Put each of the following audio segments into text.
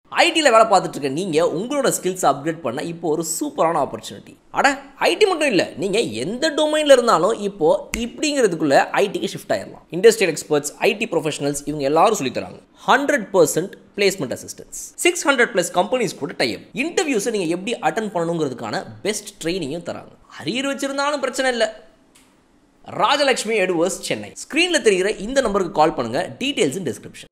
ஐடியில் வேலை பார்த்துட்டு இருக்க நீங்கள் உங்களோட ஸ்கில்ஸ் அப்கிரேட் பண்ண இப்போ ஒரு சூப்பரான ஆப்பர்ச்சுனிட்டி அட ஐடி மட்டும் இல்லை நீங்கள் எந்த டொமைனில் இருந்தாலும் இப்போ இப்படிங்கிறதுக்குள்ள ஐடிக்கு ஷிஃப்ட் ஆயிடலாம் இண்டஸ்ட்ரியல் எக்ஸ்பர்ட்ஸ் ஐடி ப்ரொஃபஷனல்ஸ் இவங்க எல்லாரும் சொல்லித் தராங்க hundred percent placement assistance six hundred plus companies கூட டைப் இன்டர்வியூஸை நீங்கள் எப்படி அட்டன் பண்ணணுங்கிறதுக்கான பெஸ்ட் ட்ரைனிங்கும் தராங்க அரியர் வச்சிருந்தாலும் பிரச்சனை இல்லை ராஜலட்சுமி எட்வர்ஸ் சென்னை ஸ்க்ரீனில் தெரிகிற இந்த நம்பருக்கு கால் பண்ணுங்க டீடைல்ஸ் இன் டிஸ்கிரிப்ஷன்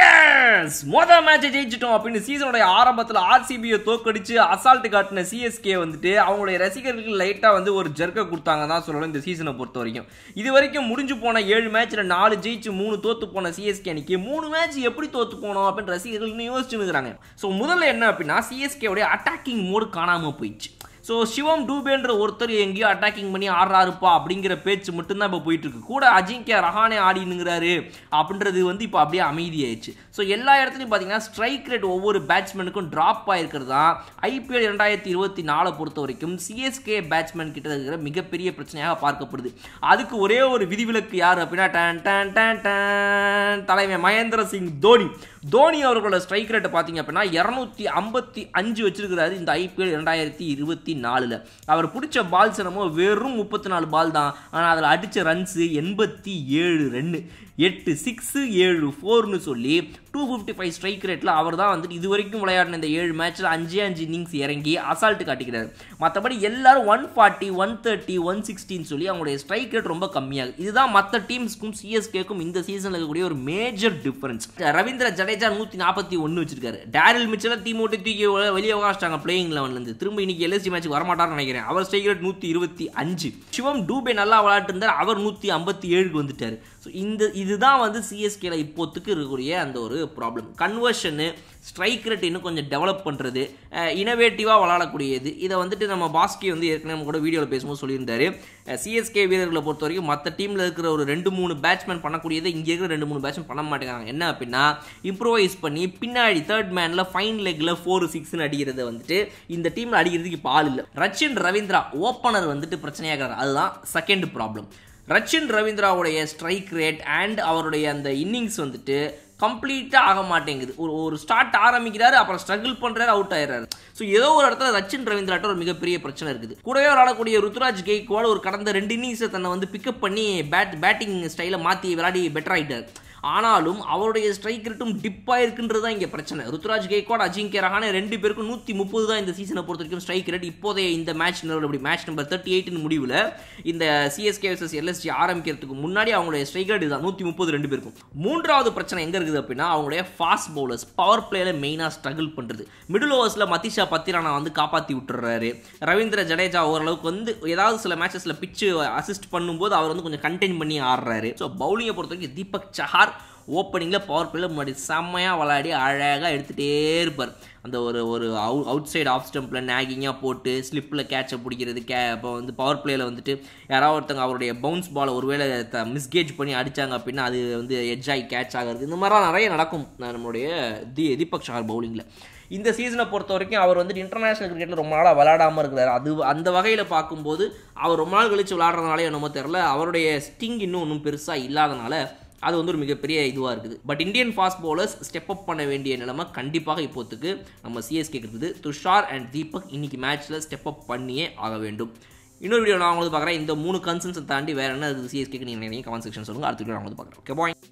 எஸ் மொதல் மேட்சை ஜெயிச்சிட்டோம் அப்படின்னு சீசனுடைய ஆரம்பத்தில் ஆர்சிபியை தோக்கடிச்சு அசால்ட் காட்டின சிஎஸ்கே வந்துட்டு அவங்களுடைய ரசிகர்களுக்கு லைட்டாக வந்து ஒரு ஜர்க்கை கொடுத்தாங்க தான் சொல்லணும் இந்த சீசனை பொறுத்த வரைக்கும் இது வரைக்கும் முடிஞ்சு போன ஏழு மேட்ச்சில் நாலு ஜெயிச்சு மூணு தோத்து போன சிஎஸ்கே அன்னைக்கு மூணு மேட்ச் எப்படி தோத்து போனோம் அப்படின்னு ரசிகர்கள் யோசிச்சுன்னு இருக்கிறாங்க ஸோ முதல்ல என்ன அப்படின்னா சிஎஸ்கேவுடைய அட்டாக்கிங் மோடு காணாமல் போயிடுச்சு ஸோ சிவம் டூபேன்ற ஒருத்தர் எங்கேயோ அட்டாக்கிங் பண்ணி ஆடுறாருப்பா அப்படிங்கிற பேச்சு மட்டும்தான் இப்போ போயிட்டு இருக்கு கூட அஜிங்கியா ரஹானே ஆடினுங்கிறாரு அப்படின்றது வந்து இப்போ அப்படியே அமைதியாயிடுச்சு ஸோ எல்லா இடத்துலையும் பார்த்தீங்கன்னா ஸ்ட்ரைக் ரேட் ஒவ்வொரு பேட்ஸ்மேனுக்கும் ட்ராப் ஆயிருக்கிறது தான் ஐபிஎல் இரண்டாயிரத்தி இருபத்தி நாலை பொறுத்த வரைக்கும் சிஎஸ்கே பேட்ஸ்மேன் கிட்ட இருக்கிற மிகப்பெரிய பிரச்சனையாக பார்க்கப்படுது அதுக்கு ஒரே ஒரு விதிவிலக்கு யார் அப்படின்னா டன் டன் டன் டன் தலைமை மகேந்திர சிங் தோனி தோனி அவர்களோட ஸ்ட்ரைக் ரேட்டை பார்த்தீங்க அப்படின்னா இரநூத்தி ஐம்பத்தி அஞ்சு வச்சிருக்கிறாரு இந்த ஐபிஎல் இரண்டாயிரத்தி இருபத்தி நாலில் அவர் பிடிச்ச பால்ஸ் என்னமோ வெறும் முப்பத்தி நாலு பால் தான் ஆனால் அதில் அடித்த ரன்ஸு எண்பத்தி ஏழு ரன்னு எட்டு சிக்ஸு ஏழு ஃபோர்னு சொல்லி டூ ஃபிஃப்டி ஃபைவ் ஸ்ட்ரைக் ரேட்டில் அவர் தான் வந்துட்டு இது வரைக்கும் விளையாடின இந்த ஏழு மேட்ச்சில் அஞ்சே அஞ்சு இன்னிங்ஸ் இறங்கி அசால்ட்டு காட்டிக்கிறாரு மற்றபடி எல்லாரும் ஒன் ஃபார்ட்டி ஒன் தேர்ட்டி ஒன் சிக்ஸ்டின்னு சொல்லி அவங்களுடைய ஸ்ட்ரைக் ரேட் ரொம்ப கம்மியாகுது இதுதான் மற்ற டீம்ஸ்க்கும் சிஎஸ்கேக்கும் இந்த சீசனில் இருக்கக்கூடிய ஒரு மேஜர் டிஃபரன்ஸ் ரவீந்திர ஜடேஜா நூற்றி நாற்பத்தி ஒன்று வச்சிருக்காரு டேரில் மிச்சலை டீம் ஓட்டி தூக்கி வெளியே உகாச்சிட்டாங்க பிளேயிங் லெவன்லேருந்து திரும்ப இன்னைக்கு எல்எஸ்டி மேட்ச் வரமாட்டார்னு நினைக்கிறேன் அவர் ஸ்ட்ரைக் ரேட் நூற்றி இருபத்தி அஞ்சு சிவம் டூபே நல்லா விளையாட்டு இருந்தார் அவர் நூற்றி ஐம்பத்தி ஏழுக்கு வந்துட்டார் ஸோ இந்த இதுதான் வந்து சிஎஸ்கேல இப்போத்துக்கு இருக்கக்கூடிய அந்த ஒரு ப்ராப்ளம் கன்வர்ஷனு ஸ்ட்ரைக் ரேட் இன்னும் கொஞ்சம் டெவலப் பண்ணுறது இனோவேட்டிவாக விளாடக்கூடியது இதை வந்துட்டு நம்ம பாஸ்கி வந்து ஏற்கனவே நம்ம கூட வீடியோவில் பேசும்போது சொல்லியிருந்தாரு சிஎஸ்கே வீரர்களை பொறுத்த வரைக்கும் மற்ற டீமில் இருக்கிற ஒரு ரெண்டு மூணு பேட்ஸ்மேன் பண்ணக்கூடியதை இங்கே இருக்கிற ரெண்டு மூணு பேட்ஸ்மேன் பண்ண மாட்டேங்கிறாங்க என்ன அப்படின்னா இம்ப்ரோவைஸ் பண்ணி பின்னாடி தேர்ட் மேனில் ஃபைன் லெக்கில் ஃபோர் சிக்ஸ்னு அடிக்கிறத வந்துட்டு இந்த டீமில் அடிக்கிறதுக்கு இப்போ ஆள் இல்லை ரச்சின் ரவீந்திரா ஓப்பனர் வந்துட்டு பிரச்சனையாகிறார் அதுதான் செகண்ட் ப்ராப்ளம் ரச்சின் ரவீந்திராவுடைய ஸ்ட்ரைக் ரேட் அண்ட் அவருடைய அந்த இன்னிங்ஸ் வந்துட்டு கம்ப்ளீட்டாக ஆக மாட்டேங்குது ஒரு ஒரு ஸ்டார்ட் ஆரம்பிக்கிறாரு அப்புறம் ஸ்ட்ரகிள் பண்ணுறாரு அவுட் ஆயிடுறாரு ஸோ ஏதோ ஒரு இடத்துல ரச்சின் ரவீந்திராட்ட ஒரு மிகப்பெரிய பிரச்சனை இருக்குது கூடவே விளாடக்கூடிய ருத்ராஜ் கெய்க்வால் ஒரு கடந்த ரெண்டு இன்னிங்ஸை தன்னை வந்து பிக்கப் பண்ணி பேட் பேட்டிங் ஸ்டைலை மாற்றி விளையாடி பெட்டர் ஆகிட்டார் ஆனாலும் அவருடைய ஸ்ட்ரைக் ரேட்டும் டிப்பாக இருக்குன்றது தான் இங்கே பிரச்சனை ருத்ராஜ் கெய்க்வாட் அஜிங்கே ரஹானே ரெண்டு பேருக்கும் நூற்றி முப்பது தான் இந்த சீசனை பொறுத்த வரைக்கும் ஸ்ட்ரைக் ரேட் இப்போதைய இந்த மேட்ச் அப்படி மேட்ச் நம்பர் தேர்ட்டி எயிட்டின் முடிவில் இந்த சிஎஸ்கே வர்சஸ் எல்எஸ்ஜி ஆரம்பிக்கிறதுக்கு முன்னாடி அவங்களுடைய ஸ்ட்ரைக் ரேட் தான் நூற்றி முப்பது ரெண்டு பேருக்கும் மூன்றாவது பிரச்சனை எங்கே இருக்குது அப்படின்னா அவங்களுடைய ஃபாஸ்ட் பவுலர்ஸ் பவர் பிளேல மெயினாக ஸ்ட்ரகிள் பண்ணுறது மிடில் ஓவர்ஸில் மதிஷா பத்திரானா வந்து காப்பாற்றி விட்டுறாரு ரவீந்திர ஜடேஜா ஓரளவுக்கு வந்து ஏதாவது சில மேட்சஸில் பிச்சு அசிஸ்ட் பண்ணும்போது அவர் வந்து கொஞ்சம் கண்டெயின் பண்ணி ஆடுறாரு ஸோ பவுலிங்கை பொறுத்த வரைக்கும் தீபக் சஹார் ஓப்பனிங்கில் பவர் பிளேல முன்னாடி செம்மையாக விளையாடி அழகாக எடுத்துகிட்டே இருப்பார் அந்த ஒரு ஒரு அவு அவுட் சைடு ஆஃப் ஸ்டம்பில் நேகிங்காக போட்டு ஸ்லிப்பில் கேட்சை பிடிக்கிறது கே இப்போ வந்து பவர் பிளேயில் வந்துட்டு யாராவது ஒருத்தங்க அவருடைய பவுன்ஸ் பாலை ஒருவேளை த மிஸ்கேஜ் பண்ணி அடித்தாங்க அப்படின்னா அது வந்து எட்ஜ் ஆகி கேட்ச் ஆகிறது இந்த மாதிரிலாம் நிறைய நடக்கும் நம்மளுடைய தி தீபக் ஷார் பவுலிங்கில் இந்த சீசனை பொறுத்த வரைக்கும் அவர் வந்துட்டு இன்டர்நேஷனல் கிரிக்கெட்டில் ரொம்ப நாளாக விளையாடாமல் இருக்கிறார் அது அந்த வகையில் பார்க்கும்போது அவர் ரொம்ப நாள் கழித்து விளையாடுறதுனால என்னமோ தெரில அவருடைய ஸ்டிங் இன்னும் ஒன்றும் பெருசாக இல்லாதனால அது வந்து ஒரு மிகப்பெரிய இதுவாக இருக்குது but Indian fast bowlers step up பண்ண வேண்டிய நிலைமை கண்டிப்பாக இப்போத்துக்கு நம்ம சிஎஸ்கே இருக்குது துஷார் அண்ட் தீபக் இன்னைக்கு மேட்ச்சில் ஸ்டெப் அப் பண்ணியே ஆக வேண்டும் இன்னொரு வீடியோ நான் உங்களுக்கு பார்க்குறேன் இந்த மூணு கன்சன்ஸை தாண்டி வேறு என்ன இருக்குது சிஎஸ்கேக்கு நீங்கள் கமெண்ட் செக்ஷன் சொல்லுங்கள் அடுத்த வீடியோ நான் வந்து பார்க்குறேன் ஓகே பாய்